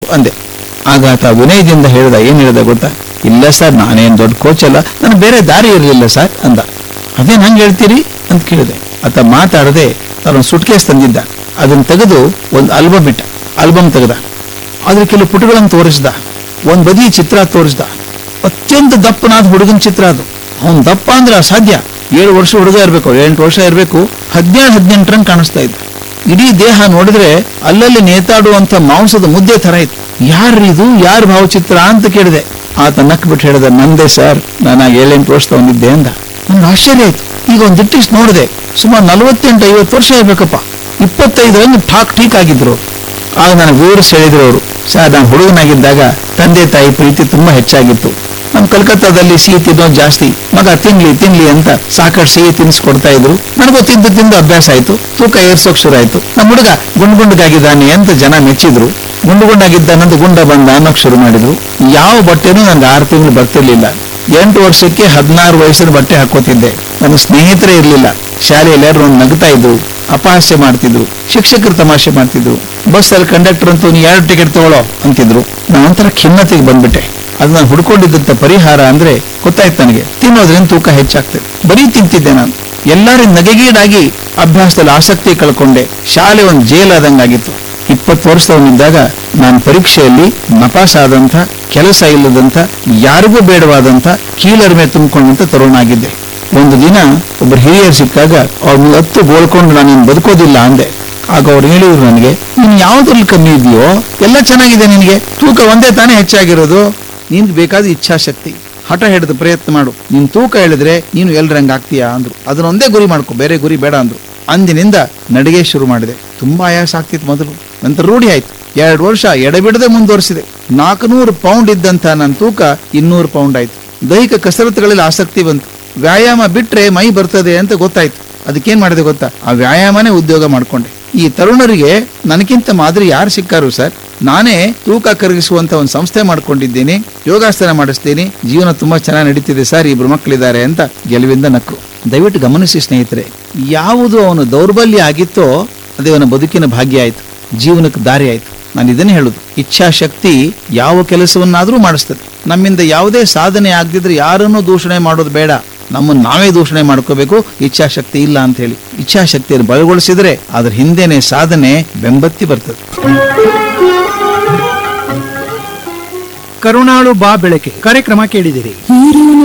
ಅಂದೆ ಆಗ ಆತ ವಿನಯದಿಂದ ಹೇಳಿದ ಏನ್ ಹೇಳಿದ ಗೊತ್ತಾ ಇಲ್ಲ ಸರ್ ನಾನೇನ್ ದೊಡ್ಡ ಕೋಚ್ ಅಲ್ಲ ನಾನು ಬೇರೆ ದಾರಿ ಇರಲಿಲ್ಲ ಸರ್ ಅಂದ ಅದೇನ್ ಹಂಗೆ ಹೇಳ್ತೀರಿ ಅಂತ ಕೇಳಿದೆ ಆತ ಮಾತಾಡದೆ ತಾನು ಸುಟ್ಕೇಸ್ ತಂದಿದ್ದ ಅದನ್ನ ತೆಗೆದು ಒಂದು ಆಲ್ಬಮ್ ಇಟ್ಟ ಆಲ್ಬಮ್ ತೆಗೆದ ಅದ್ರ ಕೆಲವು ಪುಟಗಳನ್ನು ತೋರಿಸ್ದ ಒಂದ್ ಬದಿ ಚಿತ್ರ ತೋರಿಸ್ದ ಅತ್ಯಂತ ದಪ್ಪನಾದ ಹುಡುಗನ ಚಿತ್ರ ಅದು ಅವನ್ ದಪ್ಪ ಅಂದ್ರೆ ಅಸಾಧ್ಯ ಏಳು ವರ್ಷ ಹುಡುಗ ಇರಬೇಕು ಎಂಟು ವರ್ಷ ಇರಬೇಕು ಹದಿನೇಳು ಹದಿನೆಂಟರಂಗ್ ಕಾಣಿಸ್ತಾ ಇದ್ದ ಇಡೀ ದೇಹ ನೋಡಿದ್ರೆ ಅಲ್ಲಲ್ಲಿ ನೇತಾಡುವಂತ ಮಾಂಸದ ಮುದ್ದೆ ತರ ಇತ್ತು ಯಾರಿದು ಯಾರ ಭಾವಚಿತ್ರ ಅಂತ ಕೇಳಿದೆ ಆತ ನಕ್ ಬಿಟ್ಟು ಹೇಳಿದ ನಂದೇ ಸರ್ ನಾನು ಏಳೆಂಟು ವರ್ಷ ತಗೊಂಡಿದ್ದೆ ಅಂದ ನನ್ಗೆ ಆಶ್ಚರ್ಯ ಆಯ್ತು ಈಗ ಒಂದ್ ದಿಟ್ಟಿಸ್ ನೋಡಿದೆ ಸುಮಾರು ನಲವತ್ತೆಂಟು ಐವತ್ತು ವರ್ಷ ಇರ್ಬೇಕಪ್ಪ ಇಪ್ಪತ್ತೈದರಂಗ್ ಠಾಕ್ ಠೀಕ್ ಆಗಿದ್ರು ಆಗ ನನಗೆ ವಿವರಿಸಿ ಹೇಳಿದ್ರು ಅವರು ಸರ್ ನಾನು ಹುಡುಗನಾಗಿದ್ದಾಗ ತಂದೆ ತಾಯಿ ಪ್ರೀತಿ ತುಂಬಾ ಹೆಚ್ಚಾಗಿತ್ತು ನಮ್ಮ ಕಲ್ಕತ್ತಾದಲ್ಲಿ ಸಿಹಿ ತಿನ್ನೋದು ಜಾಸ್ತಿ ಮಗ ತಿನ್ಲಿ ತಿನ್ಲಿ ಅಂತ ಸಾಕಷ್ಟು ಸಿಹಿ ತಿನ್ನಿಸ್ಕೊಡ್ತಾ ಇದ್ರು ನನಗೂ ತಿಂದು ತಿಂದು ಅಭ್ಯಾಸ ಆಯ್ತು ತೂಕ ಏರ್ಸೋಕ್ ಶುರು ಆಯ್ತು ನಮ್ಮ ಹುಡುಗ ಗುಂಡ್ ಗುಂಡ್ಗಾಗಿದ್ದಾನೆ ಅಂತ ಜನ ಮೆಚ್ಚಿದ್ರು ಗುಂಡು ಗುಂಡಾಗಿದ್ದಾನಂತ ಗುಂಡ ಬಂದ ಅನ್ನೋಕ್ ಶುರು ಮಾಡಿದ್ರು ಯಾವ ಬಟ್ಟೆನೂ ನನ್ಗೆ ಆರು ತಿಂಗಳು ಬರ್ತಿರ್ಲಿಲ್ಲ ಎಂಟು ವರ್ಷಕ್ಕೆ ಹದಿನಾರು ವಯಸ್ಸಿನ ಬಟ್ಟೆ ಹಾಕೋತಿದ್ದೆ ನನ್ನ ಸ್ನೇಹಿತರೇ ಇರ್ಲಿಲ್ಲ ಶಾಲೆಯಲ್ಲಿ ಎಲ್ಲರೂ ನಗ್ತಾ ಇದ್ರು ಅಪಹಾಸ್ಯ ಮಾಡ್ತಿದ್ರು ಶಿಕ್ಷಕರು ತಮಾಷೆ ಮಾಡ್ತಿದ್ರು ಬಸ್ ಅಲ್ಲಿ ಕಂಡಕ್ಟರ್ ಅಂತೂ ನೀ ಎರಡು ಟಿಕೆಟ್ ತಗೊಳ್ಳೋ ಅಂತಿದ್ರು ನಾನು ಒಂಥರ ಖಿನ್ನತೆಗೆ ಬಂದ್ಬಿಟ್ಟೆ ಅದು ನಾನು ಹುಡ್ಕೊಂಡಿದ್ದಂತ ಪರಿಹಾರ ಅಂದ್ರೆ ಗೊತ್ತಾಯ್ತು ನನಗೆ ತಿನ್ನೋದ್ರಿಂದ ತೂಕ ಹೆಚ್ಚಾಗ್ತದೆ ಬರೀ ತಿಂತಿದ್ದೆ ನಾನು ಎಲ್ಲರಿಂದ ನಗೆಗೀಡಾಗಿ ಅಭ್ಯಾಸದಲ್ಲಿ ಆಸಕ್ತಿ ಕಳ್ಕೊಂಡೆ ಶಾಲೆ ಒಂದು ಜೈಲ್ ಆದಂಗಾಗಿತ್ತು ಇಪ್ಪತ್ತು ವರ್ಷದವನಿದ್ದಾಗ ನಾನು ಪರೀಕ್ಷೆಯಲ್ಲಿ ನಪಾಸ್ ಆದಂತ ಕೆಲಸ ಇಲ್ಲದಂತ ಯಾರಿಗೂ ಬೇಡವಾದಂತ ಕೀಳರಿಮೆ ತುಂಬಿಕೊಂಡಂತ ತರುಣಾಗಿದ್ದೆ ಒಂದು ದಿನ ಒಬ್ಬರು ಹಿರಿಯರು ಸಿಕ್ಕಾಗ ಅವ್ರ ಮುಂದೆ ಹತ್ತು ಗೋಳ್ಕೊಂಡು ನಾನು ಇನ್ನು ಬದುಕೋದಿಲ್ಲ ಅಂದೆ ಆಗ ಅವ್ರು ಹೇಳಿದ್ರು ನನಗೆ ನೀನ್ ಯಾವ್ದ್ರಲ್ಲಿ ಕಮ್ಮಿ ಇದೆಯೋ ಎಲ್ಲ ಚೆನ್ನಾಗಿದೆ ನಿನಗೆ ತೂಕ ಒಂದೇ ತಾನೇ ಹೆಚ್ಚಾಗಿರೋದು ನಿನ್ಗೆ ಬೇಕಾದ ಇಚ್ಛಾಶಕ್ತಿ ಹಠ ಹಿಡಿದು ಪ್ರಯತ್ನ ಮಾಡು ನಿನ್ ತೂಕ ಹೇಳಿದ್ರೆ ನೀನು ಎಲ್ರಂಗ್ ಆಗ್ತೀಯಾ ಅಂದ್ರು ಅದನ್ನೊಂದೇ ಗುರಿ ಮಾಡ್ಕೊ ಬೇರೆ ಗುರಿ ಬೇಡ ಅಂದ್ರು ಅಂದಿನಿಂದ ನಡಿಗೆ ಶುರು ಮಾಡಿದೆ ತುಂಬಾ ಆಯಾಸ ಆಗ್ತಿತ್ತು ಮೊದಲು ನಂತರ ರೂಢಿ ಆಯ್ತು ಎರಡು ವರ್ಷ ಎಡೆಬಿಡದೆ ಮುಂದುವರಿಸಿದೆ ನಾಲ್ಕುನೂರು ಪೌಂಡ್ ಇದ್ದಂತ ನನ್ನ ತೂಕ ಇನ್ನೂರು ಪೌಂಡ್ ಆಯ್ತು ದೈಹಿಕ ಕಸರತ್ತುಗಳಲ್ಲಿ ಆಸಕ್ತಿ ಬಂತು ವ್ಯಾಯಾಮ ಬಿಟ್ರೆ ಮೈ ಬರ್ತದೆ ಅಂತ ಗೊತ್ತಾಯ್ತು ಅದಕ್ಕೇನ್ ಮಾಡಿದೆ ಗೊತ್ತಾ ಆ ವ್ಯಾಯಾಮನೇ ಉದ್ಯೋಗ ಮಾಡ್ಕೊಂಡೆ ಈ ತರುಣರಿಗೆ ನನಗಿಂತ ಮಾದರಿ ಯಾರು ಸಿಕ್ಕಾರು ಸರ್ ನಾನೇ ತೂಕ ಕರಗಿಸುವಂತ ಒಂದು ಸಂಸ್ಥೆ ಮಾಡ್ಕೊಂಡಿದ್ದೀನಿ ಯೋಗಾಸನ ಮಾಡಿಸ್ತೀನಿ ಜೀವನ ತುಂಬಾ ಚೆನ್ನಾಗಿ ನಡೀತಿದೆ ಸರ್ ಇಬ್ರು ಮಕ್ಕಳಿದ್ದಾರೆ ಅಂತ ಗೆಲುವಿಂದ ನಕ್ಕು ದಯವಿಟ್ಟು ಗಮನಿಸಿ ಸ್ನೇಹಿತರೆ ಯಾವುದು ಅವನು ದೌರ್ಬಲ್ಯ ಆಗಿತ್ತೋ ಅದೇ ಅವನ ಬದುಕಿನ ಭಾಗ್ಯ ಆಯ್ತು ಜೀವನಕ್ಕೆ ದಾರಿ ಆಯ್ತು ನಾನು ಇದನ್ನೇ ಹೇಳುದು ಇಚ್ಛಾಶಕ್ತಿ ಯಾವ ಕೆಲಸವನ್ನಾದ್ರೂ ಮಾಡಿಸ್ತದೆ ನಮ್ಮಿಂದ ಯಾವುದೇ ಸಾಧನೆ ಆಗದಿದ್ರೆ ಯಾರನ್ನೂ ದೂಷಣೆ ಮಾಡೋದು ಬೇಡ ನಮ್ಮನ್ನು ನಾವೇ ದೂಷಣೆ ಮಾಡ್ಕೋಬೇಕು ಇಚ್ಛಾಶಕ್ತಿ ಇಲ್ಲ ಅಂತ ಹೇಳಿ ಇಚ್ಛಾಶಕ್ತಿಯನ್ನು ಬಲಗೊಳಿಸಿದ್ರೆ ಅದ್ರ ಹಿಂದೆನೆ ಸಾಧನೆ ಬೆಂಬತ್ತಿ ಬರ್ತದೆ ಕರುಣಾಳು ಬಾ ಬೆಳಕೆ ಕಾರ್ಯಕ್ರಮ ಕೇಳಿದಿರಿ ಹೀರುವ